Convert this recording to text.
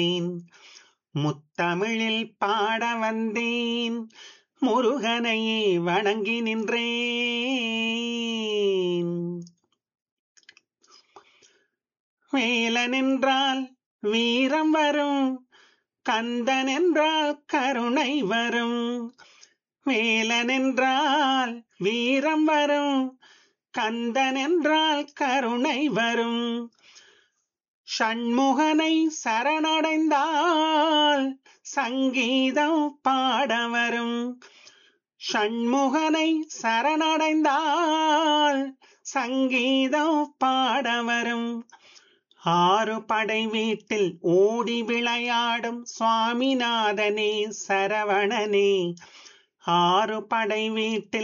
முத்தமிழில் பாட வந்தேன் முருகனையே வணங்கி நின்றேன் வேலன் என்றால் வீரம் வரும் கந்தன் என்றால் கருணை வரும் வேலன் என்றால் வீரம் வரும் கந்தன் என்றால் கருணை வரும் ஷண்முகனை சரணடைந்தால் சங்கீதம் பாட வரும் ஷண்முகனை சரணடைந்தால் சங்கீதம் பாட வரும் ஆறு படை வீட்டில் ஓடி விளையாடும் சுவாமிநாதனே சரவணனே ஆறு படை வீட்டில்